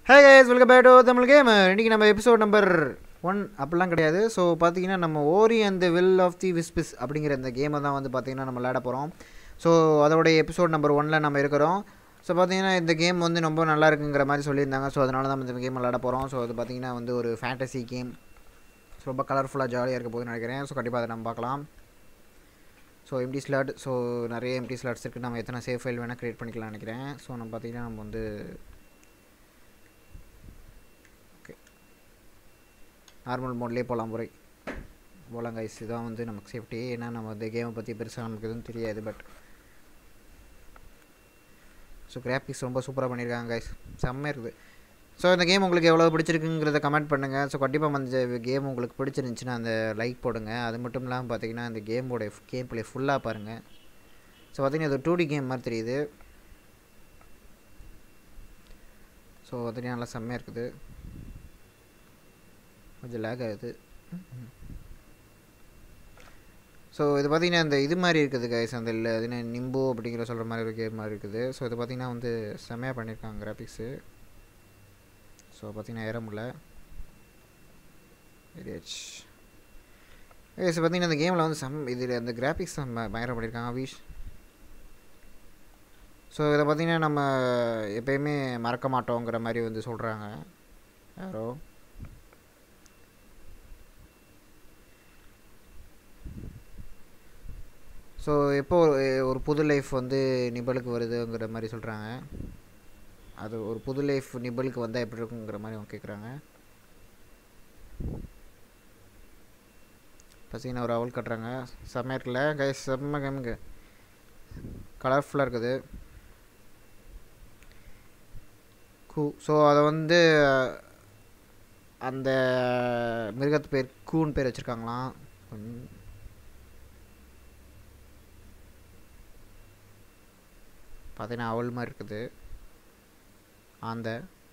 hey guys welcome back to Tamil game இன்றைக்கி நம்ம episode number one அப்படிலாம் கிடையாது ஸோ பார்த்தீங்கன்னா நம்ம Ori and the will of the wisps அப்படிங்கிற இந்த கேமை தான் வந்து பார்த்தீங்கன்னா நம்ம விளையாட போகிறோம் ஸோ அதோடைய எபிசோட் நம்பர் ஒனில் நம்ம இருக்கிறோம் ஸோ பார்த்தீங்கன்னா இந்த கேம் வந்து ரொம்ப நல்லா இருக்குங்கிற மாதிரி சொல்லியிருந்தாங்க ஸோ அதனால தான் இந்த கேம் விளையாட போகிறோம் ஸோ அது பார்த்தீங்கன்னா வந்து ஒரு ஃபேண்டசி கேம் ஸோ ரொம்ப கலர்ஃபுல்லாக ஜாலியாக இருக்க போகுதுன்னு நினைக்கிறேன் ஸோ கண்டிப்பாக அதை நம்ம பார்க்கலாம் ஸோ எம்டி ஸ்லாட் ஸோ நிறைய எம்டி ஸ்லாட்ஸ் இருக்குது நம்ம எத்தனை சேஃப் ஃபைல் வேணால் க்ரியேட் பண்ணிக்கலாம்னு நினைக்கிறேன் ஸோ நம்ம பார்த்தீங்கன்னா நம்ம வந்து ஓகே நார்மல் மோட்லேயே போகலாம் முறை போகலாம் கைஸ் இதான் வந்து நமக்கு சேஃப்டி ஏன்னா நம்ம இந்த கேமை பற்றி பெருசாக நமக்கு எதுவும் தெரியாது பட் ஸோ கிராஃபிக்ஸ் ரொம்ப சூப்பராக பண்ணியிருக்காங்க கைஸ் செம்மையாக இருக்குது ஸோ இந்த கேம் உங்களுக்கு எவ்வளோ பிடிச்சிருக்குங்கிறத கமெண்ட் பண்ணுங்கள் ஸோ கண்டிப்பாக அந்த கேம் உங்களுக்கு பிடிச்சிருந்துச்சின்னா அந்த லைக் போடுங்க அது மட்டும் இல்லாமல் பார்த்தீங்கன்னா அந்த கேமோட கேம் பிளே ஃபுல்லாக பாருங்கள் ஸோ பார்த்தீங்கன்னா இது டூ டி கேம் மாதிரி தெரியுது ஸோ பார்த்தீங்கன்னா நல்லா செம்மையாக இருக்குது கொஞ்சம் லேக் ஆகுது ஸோ இது பார்த்தீங்கன்னா இந்த இது மாதிரி இருக்குது கைஸ் அந்த இல்லை அது என்ன நிம்போ அப்படிங்கிற சொல்கிற மாதிரி ஒரு கேம் மாதிரி இருக்குது ஸோ இது பார்த்தீங்கன்னா வந்து செம்மையாக பண்ணியிருக்காங்க கிராஃபிக்ஸு ஸோ பார்த்தீங்கன்னா ஏற முடியல ஏறியாச்சு ஸோ பார்த்தீங்கன்னா இந்த கேமில் வந்து சம் இதில் அந்த கிராஃபிக்ஸ் பயங்கரம் பண்ணியிருக்காங்க விஷ் ஸோ இதை பார்த்தீங்கன்னா நம்ம எப்பயுமே மறக்க மாட்டோங்கிற மாதிரி வந்து சொல்கிறாங்க யாரோ ஸோ எப்போ ஒரு புது லைஃப் வந்து நிபலுக்கு வருதுங்கிற மாதிரி சொல்கிறாங்க அது ஒரு புது லைஃப் நிபலுக்கு வந்தால் எப்படி இருக்குங்கிற மாதிரி அவங்க கேட்குறாங்க பசிங்கன்னா ஒரு அவல் கட்டுறாங்க செம்மையாக இருக்குல்ல கை செம்ம கேமுங்க கலர்ஃபுல்லாக இருக்குது கூ ஸோ அதை வந்து அந்த மிருகத்து பேர் கூன்னு பேர் வச்சுருக்காங்களாம் பார்த்தீங்கன்னா அவள் மாதிரி இருக்குது ஆந்த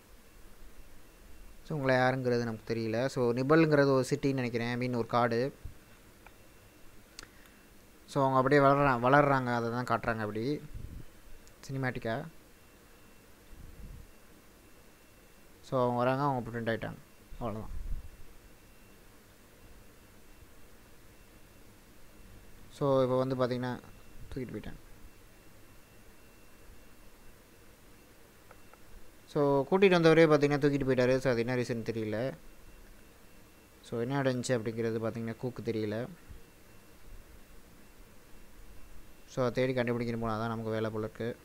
ஸோ உங்களை யாருங்கிறது நமக்கு தெரியல ஸோ நிபல்ங்கிறது ஒரு சிட்டின்னு நினைக்கிறேன் ஐ மீன் ஒரு காடு ஸோ அவங்க அப்படியே வளர்றாங்க வளர்கிறாங்க அதை தான் காட்டுறாங்க அப்படி சினிமேட்டிக்காக ஸோ அவங்க வராங்க அவங்க ப்ரிண்ட் ஆகிட்டாங்க அவ்வளோதான் ஸோ இப்போ வந்து பார்த்திங்கன்னா தூக்கிட்டு போயிட்டாங்க ஸோ கூட்டிகிட்டு வந்தவரே பார்த்தீங்கன்னா தூக்கிட்டு போயிட்டாரு ஸோ அது என்ன ரீசன் தெரியல ஸோ என்ன அடைஞ்சி அப்படிங்கிறது பார்த்தீங்கன்னா கூக்கு தெரியல ஸோ அதை தேடி கண்டுபிடிக்கணும் போனால் தான் நமக்கு வேலை போல இருக்குது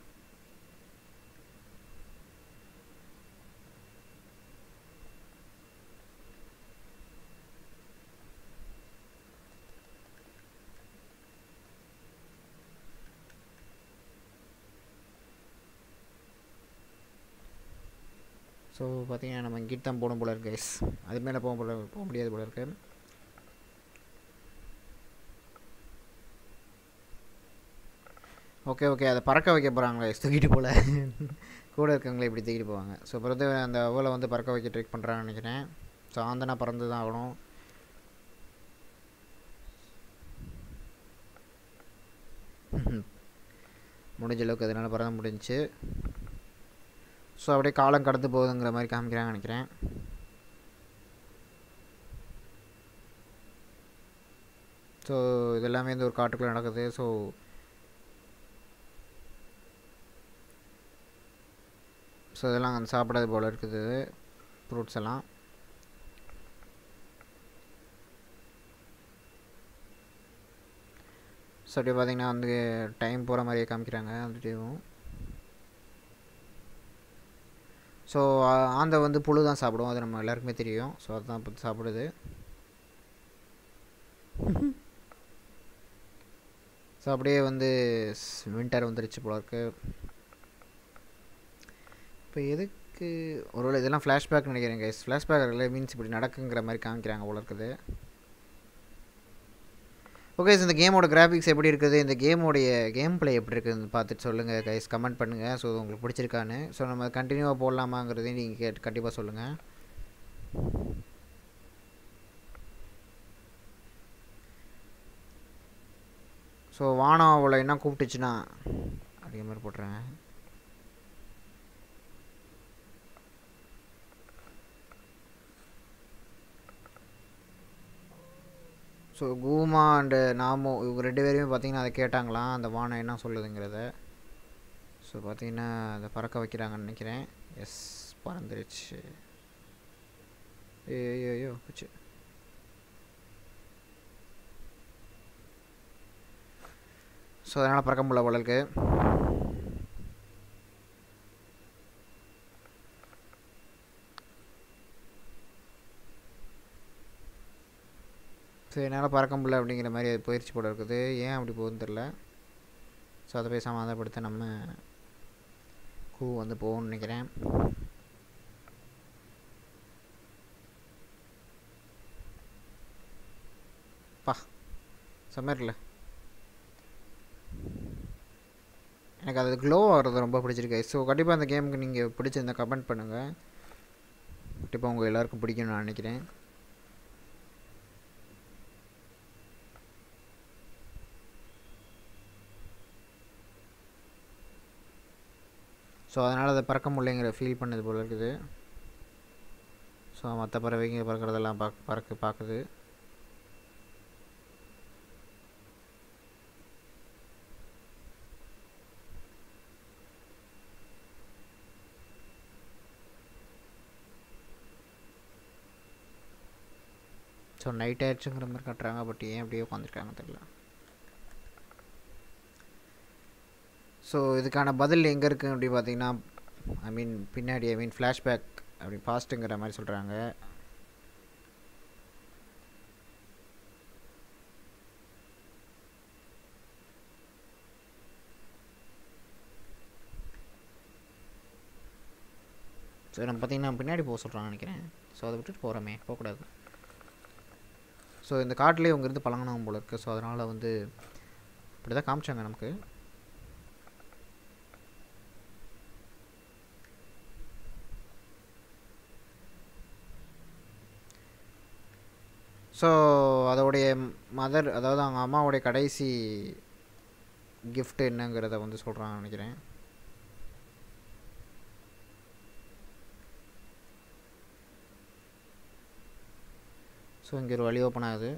ஸோ பார்த்தீங்கன்னா நம்ம இங்கிட்டு தான் போகணும் போல இருக்கு கைஸ் அது மேலே போக போல போக முடியாது போல இருக்கு ஓகே ஓகே அதை பறக்க வைக்க போகிறாங்களே தூக்கிட்டு போல கூட இருக்கவங்களே இப்படி தூக்கிட்டு போவாங்க ஸோ பிறகு அந்த அவளை வந்து பறக்க வைக்க ட்ரை பண்ணுறாங்கன்னு நினைக்கிறேன் ஸோ ஆந்தனா பறந்து தான் ஆகணும் முடிஞ்ச அளவுக்கு அதனால் பறந்து முடிஞ்சிச்சு ஸோ அப்படியே காலம் கடந்து போகுதுங்கிற மாதிரி காமிக்கிறாங்க நினைக்கிறேன் ஸோ இதெல்லாமே இந்த ஒரு காட்டுக்குள்ளே நடக்குது ஸோ ஸோ இதெல்லாம் அங்கே சாப்பிடாது போல் இருக்குது ஃப்ரூட்ஸ் எல்லாம் ஸோ அப்படியே பார்த்தீங்கன்னா வந்து டைம் போகிற மாதிரியே காமிக்கிறாங்க வந்துட்டும் ஸோ ஆந்தை வந்து புழு தான் சாப்பிடும் அது நம்ம எல்லாருக்குமே தெரியும் ஸோ அதுதான் இப்போ சாப்பிடுது ஸோ அப்படியே வந்து வின்டர் வந்துருச்சு போல இருக்கு இப்போ எதுக்கு ஒருவேளை இதெல்லாம் ஃப்ளாஷ்பேக் நினைக்கிறேன் கைஸ் ஃப்ளாஷ்பேக் இல்லை மீன்ஸ் இப்படி நடக்குங்கிற மாதிரி காமிக்கிறாங்க போல இருக்குது ஓகே இந்த கேமோட கிராஃபிக்ஸ் எப்படி இருக்குது இந்த கேமோடைய கேம் பிளே எப்படி இருக்குதுன்னு பார்த்துட்டு சொல்லுங்கள் கைஸ் கமெண்ட் பண்ணுங்கள் ஸோ உங்களுக்கு பிடிச்சிருக்கான்னு ஸோ நம்ம கண்டினியூவாக போடலாமாங்கிறதையும் நீங்கள் கேட்டு கண்டிப்பாக சொல்லுங்கள் ஸோ வானம் அவளை என்ன கூப்பிட்டுச்சுன்னா அதே மாதிரி போட்டுறேன் ஸோ கூமா அண்டு நாமோ இவங்க ரெண்டு பேருமே பார்த்தீங்கன்னா அதை கேட்டாங்களாம் அந்த வானம் என்ன சொல்லுதுங்கிறத ஸோ பார்த்தீங்கன்னா அதை பறக்க வைக்கிறாங்கன்னு நினைக்கிறேன் எஸ் பறந்துருச்சு ஐயோ ஐயோ போச்சு ஸோ அதனால் பறக்க முடியல போலருக்கு ஸோ என்னால் பறக்க முடியல அப்படிங்கிற மாதிரி அது போயிடுச்சு போல இருக்குது ஏன் அப்படி போகுதுன்னு தெரில ஸோ அதை போய் சமாதானப்படுத்த நம்ம கூ வந்து போகும்னு நினைக்கிறேன் பா செம்மரில்ல எனக்கு அது க்ளோ ஆகிறது ரொம்ப பிடிச்சிருக்கு ஸோ கண்டிப்பாக அந்த கேமுக்கு நீங்கள் பிடிச்சிருந்தா கமெண்ட் பண்ணுங்கள் கண்டிப்பாக உங்கள் எல்லாருக்கும் பிடிக்கும்னு நான் நினைக்கிறேன் ஸோ அதனால் அதை பறக்க முடியலைங்கிற ஃபீல் பண்ணது போல் இருக்குது ஸோ மற்ற பறவைங்க பறக்கிறதெல்லாம் பார்க்க பறக்க பார்க்குது ஸோ நைட் ஆயிடுச்சுங்கிற மாதிரி காட்டுறாங்க பட் ஏன் அப்படியே உட்காந்துருக்காங்க தெரியல ஸோ இதுக்கான பதில் எங்கே இருக்குது அப்படி பார்த்தீங்கன்னா ஐ மீன் பின்னாடி ஐ மீன் ஃப்ளாஷ்பேக் அப்படி பாஸ்ட்டுங்கிற மாதிரி சொல்கிறாங்க ஸோ நம்ம பார்த்தீங்கன்னா பின்னாடி போக சொல்கிறாங்க நினைக்கிறேன் ஸோ அதை விட்டுட்டு போகிறோமே போகக்கூடாது ஸோ இந்த காட்டிலே இவங்க இருந்து பழங்கினவங்க போல இருக்குது ஸோ அதனால் வந்து இப்படி தான் காமிச்சாங்க நமக்கு ஸோ அதோடைய மதர் அதாவது அவங்க அம்மாவுடைய கடைசி கிஃப்ட் என்னங்கிறத வந்து சொல்கிறாங்க நினைக்கிறேன் ஸோ இங்கே ஒரு வழி ஓப்பன் ஆகுது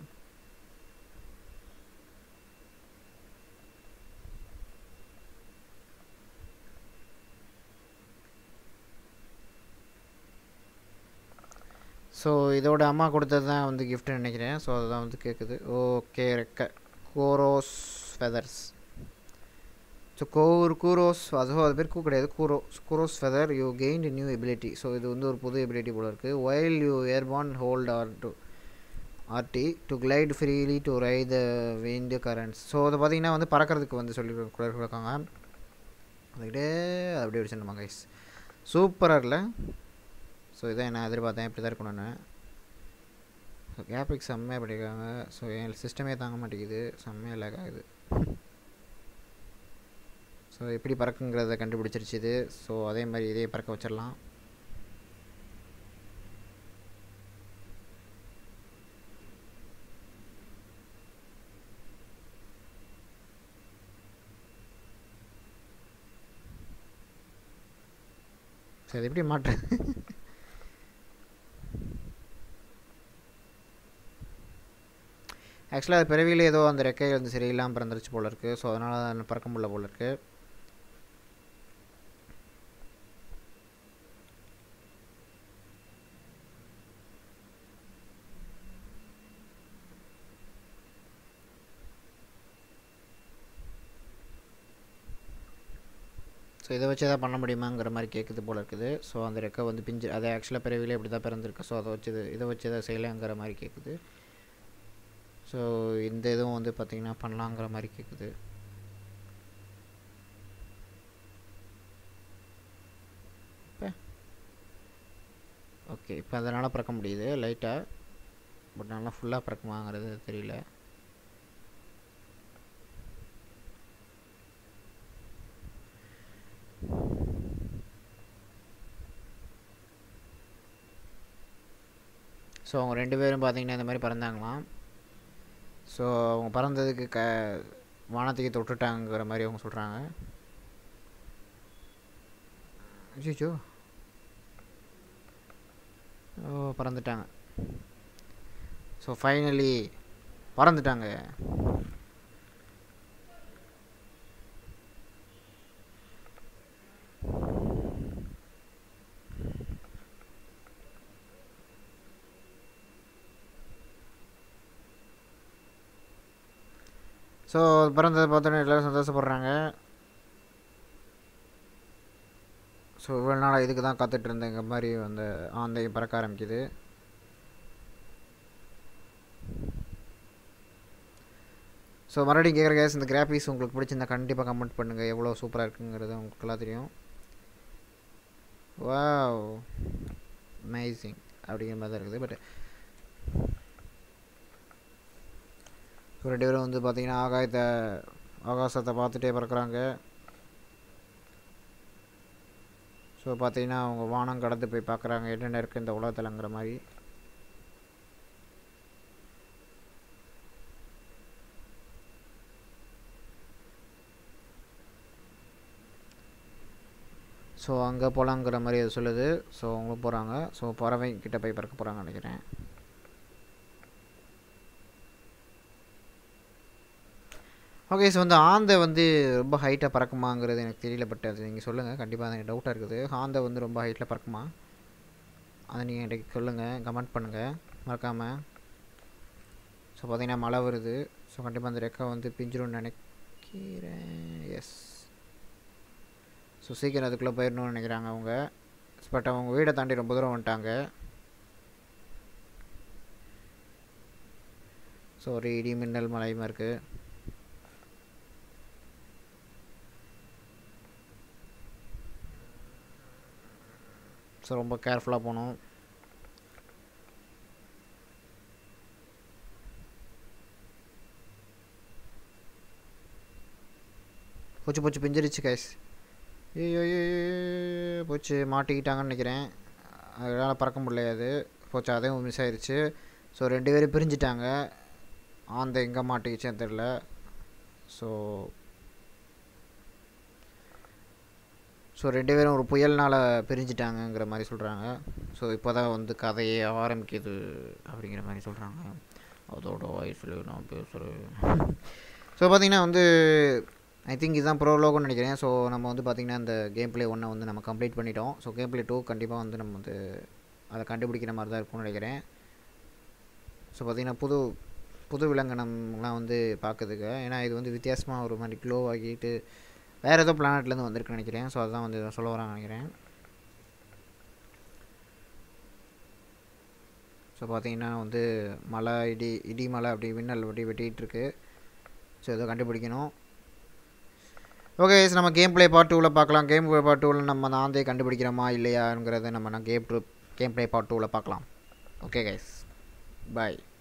ஸோ இதோட அம்மா கொடுத்தது தான் வந்து கிஃப்ட்னு நினைக்கிறேன் ஸோ அதுதான் வந்து கேட்குது ஓகே ரெக்க கோரோஸ் ஃபெதர்ஸ் ஸோ கோர் கூரோஸ் அதுவும் அது பேர் கூ கிடையாது Kuro Kuro's feather you gained new ability so இது வந்து ஒரு புது எபிலிட்டி போல இருக்குது while you airborne hold R to RT to glide freely to ride the wind currents so அதை பார்த்தீங்கன்னா வந்து பறக்கிறதுக்கு வந்து சொல்லி கொடுக்காங்க அதுக்கிட்டே அப்படியே வச்சுருந்தோம் கைஸ் சூப்பராக இல்லை ஸோ இதான் நான் எதிர்பார்த்தேன் இப்படி தான் இருக்கணும்னு ஸோ கேபிக் செம்மையாக படிக்கிறாங்க ஸோ என் சிஸ்டமே தாங்க மாட்டேங்குது செம்மையாக லேக் ஆகுது ஸோ எப்படி பறக்குங்கிறத கண்டுபிடிச்சிருச்சு இது ஸோ அதே மாதிரி இதே பறக்க வச்சிடலாம் ஸோ அது எப்படி மாட்டு ஆக்சுவலாக அது பிறவியில் ஏதோ அந்த ரெக்கை வந்து சரியில்லாமல் பிறந்துருச்சு போல இருக்குது ஸோ அதனால் பறக்க முடியல போல இருக்குது ஸோ இதை வச்சு எதாவது பண்ண முடியுமாங்கிற மாதிரி கேட்குது போல் இருக்குது ஸோ அந்த ரெக்கை வந்து பிஞ்சு அதை ஆக்சுவலாக பிறவிலே இப்படி தான் பிறந்திருக்கு ஸோ அதை வச்சு இது இதை வச்சு எதாவது செய்யலாங்கிற மாதிரி கேட்குது ஸோ இந்த இதுவும் வந்து பார்த்திங்கன்னா பண்ணலாங்கிற மாதிரி கேட்குது ஓகே இப்போ அதனால் பறக்க முடியுது லைட்டாக பட் நல்லா ஃபுல்லாக பறக்குமாங்கிறது தெரியல ஸோ அவங்க ரெண்டு பேரும் பார்த்தீங்கன்னா இந்த மாதிரி பறந்தாங்களாம் ஸோ அவங்க பறந்ததுக்கு க வானத்துக்கு தொட்டுட்டாங்கிற மாதிரி அவங்க சொல்கிறாங்க அச்சோ ஓ பறந்துட்டாங்க ஸோ ஃபைனலி பறந்துட்டாங்க ஸோ பிறந்ததை பார்த்தோன்னே எல்லோரும் சந்தோஷப்படுறாங்க ஸோ இவ்வளோ நாள் இதுக்கு தான் காத்துட்டு இருந்தேன் இந்த மாதிரி அந்த ஆந்தை பறக்க ஆரம்பிக்குது ஸோ மறுபடியும் கேட்குற கேஸ் இந்த கிராஃபிக்ஸ் உங்களுக்கு பிடிச்சிருந்தா கண்டிப்பாக கமெண்ட் பண்ணுங்கள் எவ்வளோ சூப்பராக இருக்குங்கிறது உங்களுக்குலாம் தெரியும் வாவ் அமேசிங் அப்படிங்கிற மாதிரி தான் இருக்குது பட் ஸோ ரெண்டு பேரும் வந்து பார்த்தீங்கன்னா ஆகாயத்தை ஆகாசத்தை பார்த்துட்டே பறக்குறாங்க ஸோ பார்த்தீங்கன்னா அவங்க வானம் கடந்து போய் பார்க்குறாங்க என்னென்ன இருக்குது இந்த உலகத்தில்ங்கிற மாதிரி ஸோ அங்கே போகலாங்கிற மாதிரி அது சொல்லுது ஸோ அவங்க போகிறாங்க ஸோ பறவை கிட்ட போய் பறக்க போகிறாங்க நினைக்கிறேன் ஓகே ஸோ வந்து ஆந்தை வந்து ரொம்ப ஹைட்டாக பறக்குமாங்கிறது எனக்கு தெரியல பட் அது நீங்கள் சொல்லுங்கள் கண்டிப்பாக எனக்கு டவுட்டாக இருக்குது ஆந்தை வந்து ரொம்ப ஹைட்டில் பறக்குமா அதை நீங்கள் என்கிட்ட சொல்லுங்கள் கமெண்ட் பண்ணுங்கள் மறக்காமல் ஸோ பார்த்தீங்கன்னா மழை வருது ஸோ கண்டிப்பாக அந்த ரெக்கை வந்து பிஞ்சிரும்னு நினைக்கிறேன் எஸ் ஸோ சீக்கிரம் அதுக்குள்ளே போயிடணும்னு நினைக்கிறாங்க அவங்க பட் அவங்க வீடை தாண்டி ரொம்ப தூரம் வந்துட்டாங்க ஸோ ஒரு இடி மின்னல் மழையுமா இருக்குது ஸோ ரொம்ப கேர்ஃபுல்லாக போகணும் போச்சு போச்சு பிஞ்சிருச்சு கைஸ் ஐயோ போச்சு மாட்டிக்கிட்டாங்கன்னு நினைக்கிறேன் அதனால் பறக்க முடியாது போச்சு அதையும் மிஸ் ஆயிடுச்சு ஸோ ரெண்டு பேரும் பிரிஞ்சிட்டாங்க ஆந்த எங்கே மாட்டிக்கிச்சேன்னு தெரில ஸோ ஸோ ரெண்டு பேரும் ஒரு புயல்னால் பிரிஞ்சிட்டாங்கங்கிற மாதிரி சொல்கிறாங்க ஸோ இப்போ தான் வந்து கதையே ஆரம்பிக்குது அப்படிங்கிற மாதிரி சொல்கிறாங்க அதோட வயசில் நான் பேசுகிறேன் ஸோ பார்த்திங்கன்னா வந்து ஐ திங்க் இதுதான் ப்ரோலோகம்னு நினைக்கிறேன் ஸோ நம்ம வந்து பார்த்திங்கன்னா இந்த கேம் பிளே ஒன்றை வந்து நம்ம கம்ப்ளீட் பண்ணிட்டோம் ஸோ கேம் பிளே டூ கண்டிப்பாக வந்து நம்ம வந்து அதை கண்டுபிடிக்கிற மாதிரி தான் இருக்கும்னு நினைக்கிறேன் ஸோ பார்த்திங்கன்னா புது புது விலங்கினம்லாம் வந்து பார்க்குதுங்க ஏன்னா இது வந்து வித்தியாசமாக ஒரு மாதிரி க்ளோ ஆகிட்டு வேறு ஏதோ பிளானட்லேருந்து வந்திருக்குன்னு நினைக்கிறேன் ஸோ அதுதான் வந்து சொல்ல வராங்க நினைக்கிறேன் ஸோ பார்த்தீங்கன்னா வந்து மழை இடி இடி மழை அப்படி மின்னல் அப்படி வெட்டிகிட்டு இருக்கு ஸோ இதை கண்டுபிடிக்கணும் ஓகே நம்ம கேம் ப்ளே பார்ட் டூவில் பார்க்கலாம் கேம் ப்ளே பார்ட் டூவில் நம்ம அந்த ஆந்தையை கண்டுபிடிக்கிறோமா இல்லையாங்கிறத நம்ம நான் game two game play part டூவில் பார்க்கலாம் ஓகே கைஸ் பாய்